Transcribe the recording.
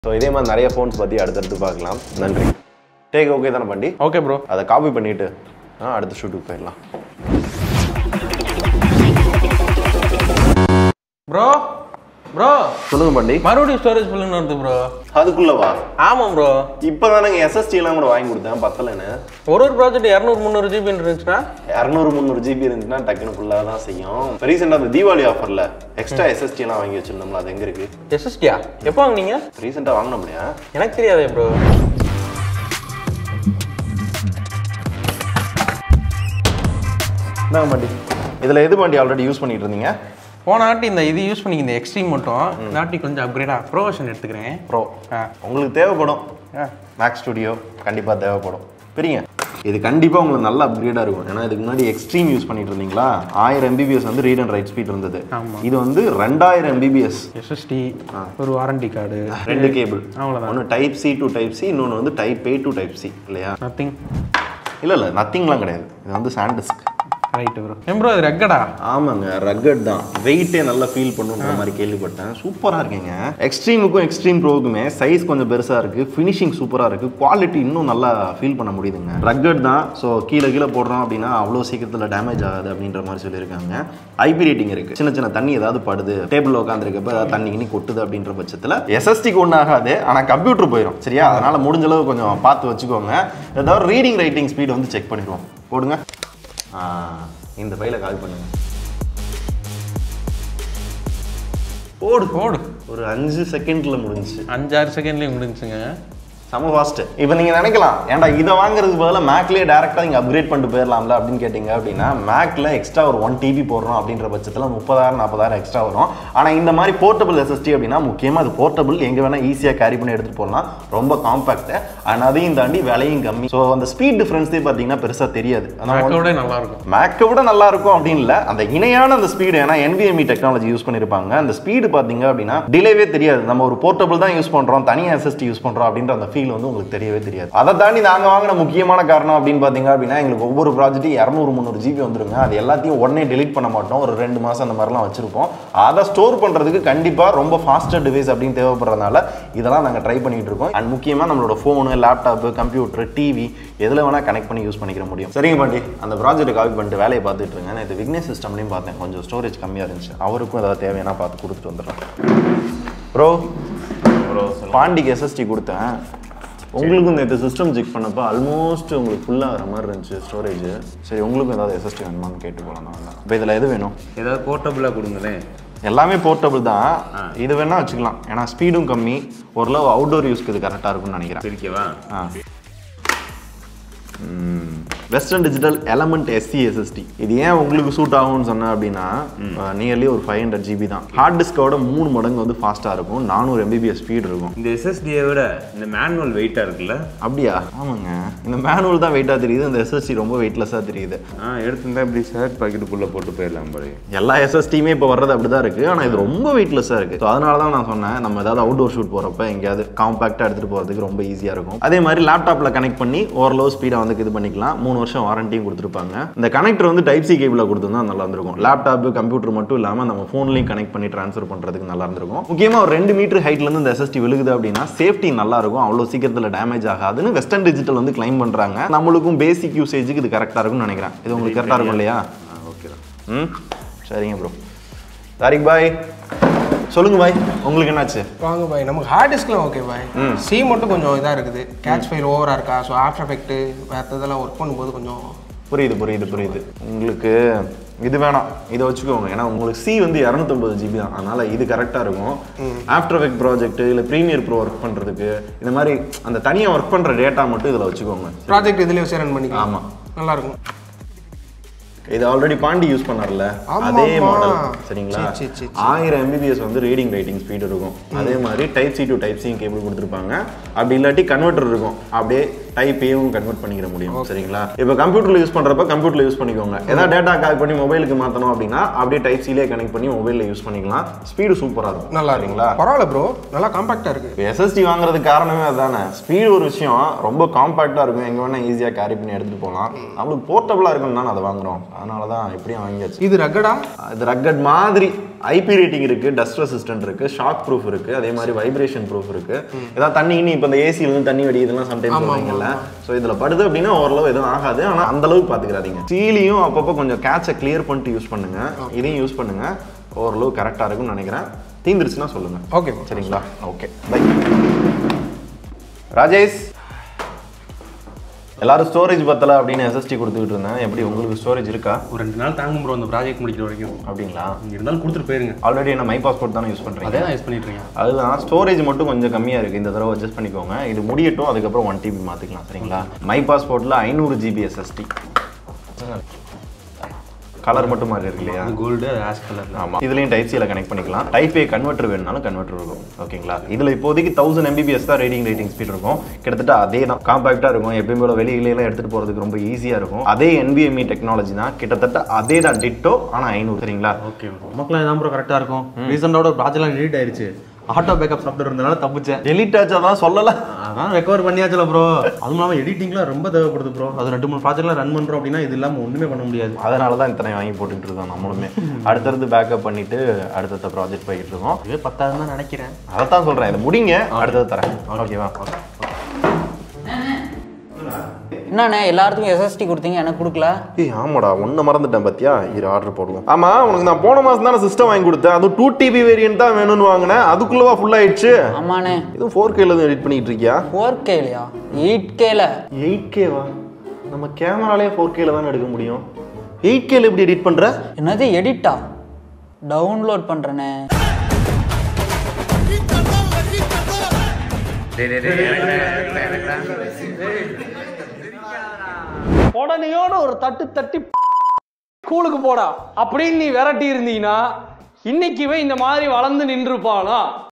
So இதே மாதிரி நிறைய ஃபோன்ஸ் பற்றி அடுத்தடுத்து பார்க்கலாம் நன்றி டேக் ஓகே தானே பண்ணி ஓகே ப்ரோ அதை காப்பி பண்ணிட்டு ஆ அடுத்த ஷூட்டுக்கு போயிடலாம் ப்ரோ ப்ரோ சொல்லுங்க பண்ணி மறுபடியும் ஸ்டோரேஜ் ஃபுல்லுன்னு வருது ப்ரோ அதுக்குள்ளவா ஆமாம் ப்ரோ இப்போ தானேங்க எஸ்எஸ்டி எல்லாம் கூட வாங்கி கொடுத்தேன் பத்தலைன்னு ஒரு ஒரு ப்ராஜெக்ட் இரநூறு முந்நூறு ஜிபி இருந்துச்சுன்னா இரநூறு முந்நூறு ஜிபி இருந்துச்சுன்னா டக்குன்னு ஃபுல்லாக தான் செய்யும் ரீசெண்டாக அந்த தீபாவளி ஆஃபரில் எக்ஸ்ட்ரா எஸ்எஸ்டி எல்லாம் வாங்கி வச்சிருந்தோம்ல அது எங்கே இருக்கு எஸ்எஸ்டியா எப்போ வாங்குனீங்க ரீசெண்டாக வாங்கினோம்லையா எனக்கு தெரியாதே ப்ரோ இந்தாங்க பாண்டி இதில் எது பாண்டி ஆல்ரெடி யூஸ் பண்ணிட்டு இருந்தீங்க போன ஆட்டி இந்த இது யூஸ் பண்ணி இந்த எக்ஸ்ட்ரீம் மட்டும் இந்த ஆட்டி கொஞ்சம் அப்கிரேடாக ப்ரோ வெர்ஷன் எடுத்துக்கிறேன் ப்ரோ ஆ உங்களுக்கு தேவைப்படும் ஆ மேக் ஸ்டுடியோ கண்டிப்பாக தேவைப்படும் பிரிங்க இது கண்டிப்பாக உங்களுக்கு நல்ல அப்கிரேடாக இருக்கும் ஏன்னா இதுக்கு முன்னாடி எக்ஸ்ட்ரீம் யூஸ் பண்ணிட்டு இருந்தீங்களா ஆயிரம் எம்பிபிஎஸ் வந்து ரீட் அண்ட் ரைட் ஸ்பீட் இருந்தது ஆமா. இது வந்து ரெண்டாயிரம் எம்பிபிஎஸ் எஸ்எஸ்டி ஒரு வாரண்டி கார்டு ரெண்டு கேபிள் அவ்வளவுதான். ஒன்று type C to type C இன்னொன்று வந்து type A to type C இல்லையா நத்திங் இல்லை இல்லை நத்திங்லாம் கிடையாது இது வந்து சாண்டிஸ்க் ரைட்டு ப்ரோ ஏன் ப்ரோ இது ரெக்கடா ஆமாங்க ரக்கட் தான் வெயிட்டே நல்லா ஃபீல் பண்ணுன்ற மாதிரி கேள்விப்பட்டேன் சூப்பராக இருக்குங்க எக்ஸ்ட்ரீமுக்கும் எக்ஸ்ட்ரீம் ப்ரோவுக்குமே சைஸ் கொஞ்சம் பெருசாக இருக்குது ஃபினிஷிங் சூப்பராக இருக்குது குவாலிட்டி இன்னும் நல்லா ஃபீல் பண்ண முடியுதுங்க ரக்கட் தான் ஸோ கீழே கீழே போடுறோம் அப்படின்னா அவ்வளோ சீக்கிரத்தில் டேமேஜ் ஆகாது அப்படின்ற மாதிரி சொல்லியிருக்காங்க ஐபி ரேட்டிங் இருக்குது சின்ன சின்ன தண்ணி ஏதாவது படுது டேபிளில் உட்காந்துருக்கப்ப ஏதாவது தண்ணி கிண்ணி கொட்டுது அப்படின்ற பட்சத்தில் எஸ்எஸ்டிக்கு ஒன்றும் ஆகாது ஆனால் கம்ப்யூட்டர் போயிடும் சரியா அதனால் முடிஞ்ச அளவு கொஞ்சம் பார்த்து வச்சுக்கோங்க ஏதாவது ரீடிங் ரைட்டிங் ஸ்பீட் வந்து செக் பண்ணிடுவோம் போடுங்க ஆ, இந்த ஃபைலை கால் பண்ணுங்க ஓடு ஓடு ஒரு அஞ்சு செகண்ட்ல முடிஞ்சுச்சு அஞ்சாறு செகண்ட்லேயும் முடிஞ்சுங்க செம ஃபாஸ்ட் இப்போ நீங்கள் நினைக்கலாம் ஏன்டா இதை வாங்குறதுக்கு பதிலாக மேக்லேயே டேரெக்டாக நீங்கள் அப்கிரேட் பண்ணிட்டு போயிடலாம்ல அப்படின்னு கேட்டிங்க அப்படின்னா மேக்ல எக்ஸ்ட்ரா ஒரு ஒன் டிபி போடுறோம் அப்படின்ற பட்சத்தில் முப்பதாயிரம் நாற்பதாயிரம் எக்ஸ்ட்ரா வரும் ஆனால் இந்த மாதிரி போர்ட்டபிள் எஸ்எஸ்டி அப்படின்னா முக்கியமாக அது போர்ட்டபிள் எங்கே வேணால் ஈஸியாக கேரி பண்ணி எடுத்துகிட்டு போகலாம் ரொம்ப காம்பாக்ட் அண்ட் அதையும் தாண்டி விலையும் கம்மி ஸோ அந்த ஸ்பீட் டிஃப்ரென்ஸே பார்த்தீங்கன்னா பெருசாக தெரியாது ஆனா மேக்கோட நல்லா இருக்கும் மேக்கை விட நல்லா இருக்கும் அப்படின்னு இல்லை அந்த இணையான அந்த ஸ்பீடு ஏன்னா NVMe டெக்னாலஜி யூஸ் பண்ணியிருப்பாங்க அந்த ஸ்பீடு பார்த்தீங்க அப்படின்னா டிலேவே தெரியாது நம்ம ஒரு போர்ட்டபிள் தான் யூஸ் பண்ணுறோம் தனியாக எஸ்எஸ்டி யூஸ் பண்ணுறோம் அப்படின்ற அந்த ஃபீல் வந்து உங்களுக்கு தெரியவே தெரியாது அதை தாண்டி நாங்கள் வாங்கின முக்கியமான காரணம் அப்படின்னு பார்த்தீங்க அப்படின்னா எங்களுக்கு ஒவ்வொரு ப்ராஜெக்ட்டும் இரநூறு முந்நூறு ஜிபி வந்துருங்க அது எல்லாத்தையும் உடனே delete பண்ண மாட்டோம் ஒரு ரெண்டு மாதம் அந்த மாதிரிலாம் வச்சிருப்போம் அதை ஸ்டோர் பண்ணுறதுக்கு கண்டிப்பாக ரொம்ப ஃபாஸ்டர் டிவைஸ் அப்படின்னு தேவைப்படுறதுனால இதெல்லாம் நாங்கள் ட்ரை பண்ணிட்டு இருக்கோம் அண்ட் முக்கியமாக நம்மளோட ஃபோனு லேப்டாப்பு கம்ப்யூட்டர் டிவி எதில் வேணால் கனெக்ட் பண்ணி யூஸ் பண்ணிக்கிற முடியும் சரிங்க பாண்டி அந்த ப்ராஜெக்ட் காப்பி பண்ணிட்டு வேலையை பார்த்துட்டு இருங்க நான் இது விக்னேஷ் சிஸ்டம்லையும் பார்த்தேன் கொஞ்சம் ஸ்டோரேஜ் கம்மியாக இருந்துச்சு அவருக்கும் ஏதாவது தேவையான பார்த்து கொடுத்துட்டு வந்துடுறேன் ப்ரோ ப்ரோ பாண்டிக்கு எஸ்எஸ்டி கொடுத்தேன் உங்களுக்கும் இந்த சிஸ்டம் செக் பண்ணப்போ ஆல்மோஸ்ட் உங்களுக்கு ஃபுல்லாக வர மாதிரி இருந்துச்சு ஸ்டோரேஜ் சரி உங்களுக்கும் ஏதாவது எஸ்எஸ்டி வேணுமான்னு கேட்டு போகலாம் நான் இப்போ இதில் எது வேணும் ஏதாவது போர்ட்டபுளாக கொடுங்களேன் எல்லாமே போர்ட்டபிள் தான் இது வேணா வச்சுக்கலாம் ஏன்னா ஸ்பீடும் கம்மி ஓரளவு அவுட்டோர் யூஸ்க்கு இது கரெக்டாக இருக்கும்னு நினைக்கிறேன் பிரிக்கவா ஆ Western Digital Element SC SSD இது ஏன் உங்களுக்கு சூட் ஆகும்னு சொன்னேன் அப்படின்னா நியர்லி ஒரு ஃபைவ் ஹண்ட்ரட் ஜிபி தான் ஹார்ட் டிஸ்கோட மூணு மடங்கு வந்து ஃபாஸ்ட்டாக இருக்கும் நானூறு எம்பிபிஎஸ் ஸ்பீட் இருக்கும் இந்த எஸ்எஸ்டியை விட இந்த மேனுவல் வெயிட்டாக இருக்குல்ல அப்படியா ஆமாங்க இந்த மேனுவல் தான் வெயிட்டாக தெரியுது இந்த எஸ்எஸ்டி ரொம்ப வெயிட்லெஸ்ஸாக தெரியுது ஆ எடுத்துருந்தா இப்படி ஷர்ட் பாக்கெட்டுக்குள்ளே போட்டு போயிடலாம் போல எல்லா எஸ்எஸ்டியுமே இப்போ வர்றது அப்படி தான் இருக்குது ஆனால் இது ரொம்ப வெயிட்லெஸ்ஸாக இருக்குது ஸோ அதனால தான் நான் சொன்னேன் நம்ம ஏதாவது அவுட்டோர் ஷூட் போகிறப்ப எங்கேயாவது காம்பாக்டாக எடுத்துகிட்டு போகிறதுக்கு ரொம்ப ஈஸியாக இருக்கும் அதே மாதிரி லேப்டாப்பில் கனெக்ட் பண்ணி ஓரளவு ஸ்பீடாக வந்து இது பண்ணிக்கலாம் மூணு வருஷம் வாரண்டியும் கொடுத்துருப்பாங்க இந்த கனெக்டர் வந்து டைப் சி கேபிளில் கொடுத்துருந்தா நல்லா இருந்திருக்கும் லேப்டாப் கம்ப்யூட்டர் மட்டும் இல்லாமல் நம்ம ஃபோன்லையும் கனெக்ட் பண்ணி ட்ரான்ஸ்ஃபர் பண்ணுறதுக்கு நல்லா இருந்திருக்கும் முக்கியமாக ஒரு ரெண்டு மீட்டர் ஹைட்லேருந்து இந்த எஸ்எஸ்டி விழுகுது அப்படின்னா சேஃப்டி நல்லா இருக்கும் அவ்வளோ சீக்கிரத்தில் டேமேஜ் ஆகாதுன்னு வெஸ்டர்ன் டிஜிட்டல் வந்து கிளைம் பண்ணுறாங்க நம்மளுக்கும் பேசிக் யூசேஜுக்கு இது கரெக்டாக இருக்கும்னு நினைக்கிறேன் இது உங்களுக்கு கரெக்டாக இருக்கும் இல்லையா ஓகே தான் ம் சரிங்க ப்ரோ தாரிக் பாய் சொல்லுங்க பாய் உங்களுக்கு என்னாச்சு வாங்க பாய் நமக்கு ஹார்ட் டிஸ்க்லாம் ஓகே பாய் சி மட்டும் கொஞ்சம் இதாக இருக்குது கேட்ச் ஃபைல் ஓவராக இருக்கா ஸோ ஆஃப்டர் எஃபெக்ட் வேறு இதெல்லாம் ஒர்க் பண்ணும்போது கொஞ்சம் புரியுது புரியுது புரியுது உங்களுக்கு இது வேணாம் இதை வச்சுக்கோங்க ஏன்னா உங்களுக்கு சி வந்து இரநூத்தொம்பது ஜிபி தான் அதனால இது கரெக்டாக இருக்கும் ஆஃப்டர் எஃபெக்ட் ப்ராஜெக்ட் இல்லை ப்ரீமியர் ப்ரோ ஒர்க் பண்ணுறதுக்கு இந்த மாதிரி அந்த தனியாக ஒர்க் பண்ணுற டேட்டா மட்டும் இதில் வச்சுக்கோங்க ப்ராஜெக்ட் இதுலேயே வச்சு ரன் பண்ணிக்கலாம் ஆமாம் நல்லா இருக்கும் இது ஆல்ரெடி பாண்டி யூஸ் பண்ணார்ல ஆமா, அதே ஆமா. மாடல் சரிங்களா சரி, சரி, சரி, ஆயிரம் எம்பிபிஎஸ் வந்து ரீடிங் ரைட்டிங் ஸ்பீட் இருக்கும் அதே மாதிரி type C to type C cable கொடுத்துருப்பாங்க அப்படி இல்லாட்டி கன்வெர்ட்டர் இருக்கும் அப்படியே டைப் ஏவும் கன்வெர்ட் பண்ணிக்கிற முடியும் சரிங்களா இப்போ கம்ப்யூட்டர்ல யூஸ் பண்றப்ப கம்ப்யூட்டர்ல யூஸ் பண்ணிக்கோங்க ஏதாவது டேட்டா கால் பண்ணி மொபைலுக்கு மாத்தணும் அப்படின்னா அப்படியே டைப் சிலே கனெக்ட் பண்ணி மொபைல்ல யூஸ் பண்ணிக்கலாம் ஸ்பீடு சூப்பரா இருக்கும் நல்லா சரிங்களா இருக்குங்களா பரவாயில்ல ப்ரோ நல்லா காம்பாக்டாக இருக்குது இப்போ எஸ்எஸ்டி வாங்குறதுக்கு காரணமே அதுதானே ஸ்பீடு ஒரு விஷயம் ரொம்ப காம்பாக்டாக இருக்கும் எங்கே வேணால் ஈஸியாக கேரி பண்ணி எடுத்துகிட்டு போகலாம் நம்மளுக்கு போர்ட்டபுளாக இருக்கும்னு தான் அதை வாங்குறோம் அதனால தான் எப்படியும் வாங்கியாச்சு இது ரக்கடா இது ரக்கட் மாதிரி ஐபி ரேட்டிங் இருக்கு டஸ்ட் ரெசிஸ்டன்ட் இருக்கு ஷாக் ப்ரூஃப் இருக்கு அதே மாதிரி வைப்ரேஷன் ப்ரூஃப் இருக்கு ஏதாவது தண்ணி இனி இப்போ இந்த ஏசில இருந்து தண்ணி வெடி இதெல்லாம் சம்டைம்ஸ் சொல்றீங்கல்ல ஸோ இதுல படுது அப்படின்னா ஓரளவு எதுவும் ஆகாது ஆனா அந்த அளவுக்கு பாத்துக்கிறாதீங்க சீலியும் அப்பப்போ கொஞ்சம் கேட்சை கிளியர் பண்ணிட்டு யூஸ் பண்ணுங்க இதையும் யூஸ் பண்ணுங்க ஓரளவு கரெக்டா இருக்கும்னு நினைக்கிறேன் தீந்துருச்சுன்னா சொல்லுங்க ஓகே சரிங்களா ஓகே பை ராஜேஷ் எல்லாரும் ஸ்டோரேஜ் பத்தல அப்படின்னு எஸ்எஸ்டி கொடுத்துக்கிட்டு இருந்தேன் எப்படி உங்களுக்கு ஸ்டோரேஜ் இருக்கா ஒரு ரெண்டு நாள் தாங்கும் ப்ரோ அந்த ப்ராஜெக்ட் முடிக்கிற வரைக்கும் அப்படிங்களா இருந்தாலும் கொடுத்துட்டு போயிருங்க ஆல்ரெடி என்ன மை பாஸ்போர்ட் தானே யூஸ் பண்றீங்க அதே தான் யூஸ் பண்ணிட்டு இருக்கேன் அதுதான் ஸ்டோரேஜ் மட்டும் கொஞ்சம் கம்மியாக இருக்குது இந்த தடவை அட்ஜஸ்ட் பண்ணிக்கோங்க இது முடியட்டும் அதுக்கப்புறம் ஒன் டிபி மாற்றிக்கலாம் சரிங்களா மை பாஸ்போர்ட்டில் ஐநூறு ஜிபி எஸ்எஸ்டி கலர் மட்டும் மாதிரி இருக்கு இல்லையா கோல்டு ஆஷ் கலர்ல ஆமாம் இதுலேயும் டைப் சியில் கனெக்ட் பண்ணிக்கலாம் டைப் ஏ கன்வெர்ட்டர் வேணுனாலும் கன்வெர்ட்டர் இருக்கும் ஓகேங்களா இதில் இப்போதைக்கு தௌசண்ட் எம்பிபிஎஸ் தான் ரேட்டிங் ரேட்டிங் ஸ்பீட் இருக்கும் கிட்டத்தட்ட அதே தான் காம்பாக்டாக இருக்கும் எப்பயுமே போல வெளியிலாம் எடுத்துகிட்டு போகிறதுக்கு ரொம்ப ஈஸியாக இருக்கும் அதே NVMe டெக்னாலஜி தான் கிட்டத்தட்ட அதே தான் டிட்டோ ஆனால் ஐநூறு சரிங்களா ஓகே ப்ரோ நமக்குலாம் இதான் ப்ரோ கரெக்டாக இருக்கும் ரீசெண்டாக ப்ராஜெக்ட்லாம் டெலிட் ஆயிருச்சு ஆட்டோ பேக்கப் சாஃப்ட்வேர் இருந்தனால தப்பிச்சேன் டெலிட் ஆச்சா தான் சொல்லலை அதான் ரெக்கவர் பண்ணியாச்சுல ப்ரோ அதுவும் இல்லாமல் எடிட்டிங்லாம் ரொம்ப தேவைப்படுது ப்ரோ அது ரெண்டு மூணு ப்ராஜெக்ட்லாம் ரன் பண்ணுறோம் அப்படின்னா இது இல்லாமல் ஒன்றுமே பண்ண முடியாது அதனால தான் இத்தனை வாங்கி போட்டுட்டு இருக்கோம் நம்மளுமே அடுத்தடுத்து பேக்கப் பண்ணிட்டு அடுத்தடுத்த ப்ராஜெக்ட் போய்கிட்டு இருக்கோம் இதுவே பத்தாயிரம் தான் நினைக்கிறேன் அதை தான் சொல்கிறேன் இதை முடிங்க அடுத்தது தரேன் ஓகேவா என்னண்ணே எல்லாத்துக்கும் எஸ்எஸ்டி கொடுத்தீங்க எனக்கு கொடுக்கல ஏய் ஆமாடா ஒன்றை மறந்துட்டேன் பார்த்தியா இது ஆர்டர் போடுவோம் ஆமாம் உனக்கு நான் போன மாதம் தானே சிஸ்டம் வாங்கி கொடுத்தேன் அதுவும் டூ டிபி வேரியன்ட் தான் வேணும்னு வாங்கினேன் அதுக்குள்ளவா ஃபுல் ஆயிடுச்சு ஆமாண்ணே இதுவும் ஃபோர் கேல தான் எடிட் பண்ணிட்டு இருக்கியா ஃபோர் கேலையா எயிட் கேல எயிட் கேவா நம்ம கேமராலே ஃபோர் கேல தான் எடுக்க முடியும் எயிட் கேல எப்படி எடிட் பண்ணுற என்னது எடிட்டா டவுன்லோட் பண்ணுறேனே உடனையோட ஒரு தட்டு தட்டி ஸ்கூலுக்கு போடா அப்படின்னு நீ விரட்டி இருந்தீங்கன்னா இன்னைக்குவே இந்த மாதிரி வளர்ந்து நின்றுப்பானா